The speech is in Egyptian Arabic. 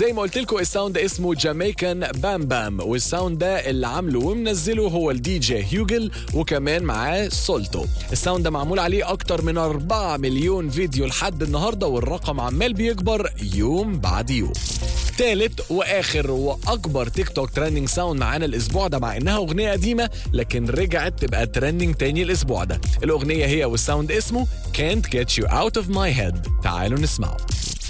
زي ما قلت لكم الساوند ده اسمه جامايكان بام بام والساوند ده اللي عامله ومنزله هو الدي جي هيوجل وكمان معاه سولتو الساوند ده معمول عليه اكتر من 4 مليون فيديو لحد النهارده والرقم عمال بيكبر يوم بعد يوم تالت واخر واكبر تيك توك ترending ساوند معانا الاسبوع ده مع انها اغنيه قديمه لكن رجعت تبقى ترending تاني الاسبوع ده الاغنيه هي والساوند اسمه Can't Get You Out of My Head تعالوا نسمعه